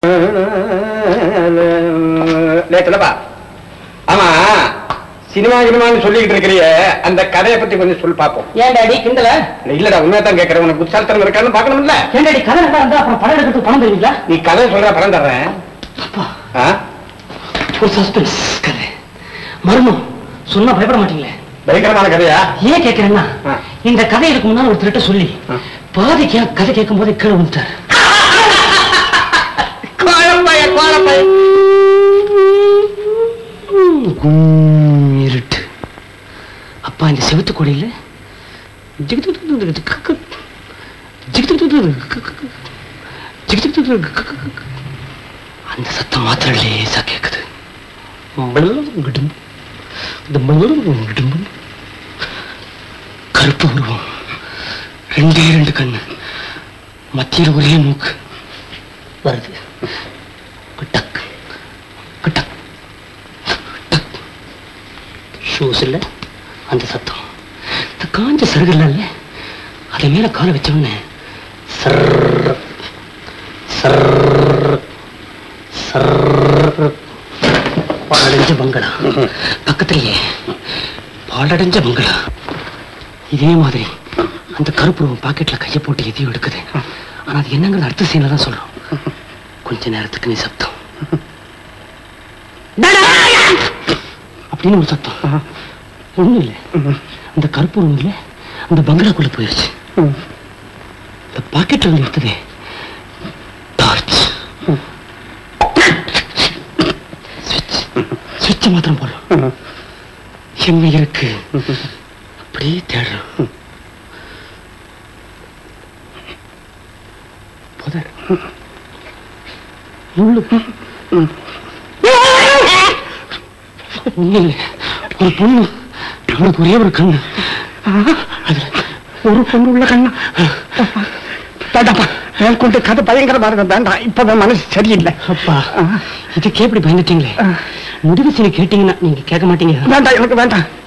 லேட்டலப்பா ஆமா சினிமா கினிமான்னு சொல்லிக்கிட்டு இருக்கிறிய அந்த கதையை பத்தி கொஞ்சம் சொல்லி பார்ப்போம் ஏன் டாடி கிண்டல இல்லடா உண்மையா தான் கேட்கறேன் உனக்கு புத்தாலத்தனம் இருக்கான்னு பார்க்கணும்ல ஏன் டாடி கதை நல்லா இருந்தா அப்புறம் படம் எடுக்கிறதுக்கு பணம் தருவீங்களா நீ கதை சொல்ற பணம் தர்றேன் அப்பா ஆ? ஒரு சஸ்பென்ஸ் கதை மர்மம் சொன்னா பயப்பட மாட்டீங்களே பயங்கரமான கதையா ஏன் கேட்கிறேன்னா ஆ. இந்த கதை இதுக்கு முன்னால ஒருத்தர்கிட்ட சொல்லி ஆ. பாதி கே- கதை கேட்கும் போது கீழே வந்துட்டார் கோழப்பைய கோழப்பைய இருட்டு அப்பா இந்த செவுத்து கொடியில அந்த சத்தம் மாத்திரம் லேசா கேக்குது கருப்பு உருவம் ரெண்டே ரெண்டு கண்ணு மத்தியில் ஒரே மூக்கு வருது டக் டக் டக் ஷூஸ் இல்ல அந்த சத்தம் இந்த காஞ்ச சருகல்ல இல்ல அதை மேல காலை வச்ச உடனே சர்ர் சர்ர் சர்ர் பாலடைஞ்ச பங்களா பக்கத்திலேயே பாலடைஞ்ச பங்களா இதே மாதிரி அந்த கருப்பு பாக்கெட்ல கையை போட்டு எதையும் எடுக்குது ஆனா அது என்னங்கிறது அடுத்த சீன்ல தான் சொல்றோம் கொஞ்ச நேரத்துக்கு நீ சத்தம் அப்படின்னு ஒரு சத்தம் ஒண்ணும் இல்லை அந்த கருப்பு ஒண்ணும் இல்லை அந்த பங்களாக்குள்ள போயிருச்சு இந்த பாக்கெட்ல இருந்து எடுத்ததே டார்ச் சுவிட்ச் சுவிட்சை மாத்திரம் போடலாம் என்ன இருக்கு அப்படியே தேடுறோம் புதர் முள்ளு ஒண்ணும் இல்லை ஒரு பொண்ணு அவளுக்கு ஒரே ஒரு கண்ணு அதுல ஒரு பொண்ணு உள்ள கண்ணா வேண்டாப்பா மேற்கொண்டு கதை பயங்கரமா இருக்கு வேண்டாம் இப்பதான் மனசு சரியில்லை அப்பா இதுக்கே இப்படி பயந்துட்டீங்களே முடிவு சீனி கேட்டீங்கன்னா நீங்க கேட்க மாட்டீங்க வேண்டாம் எனக்கு வேண்டாம்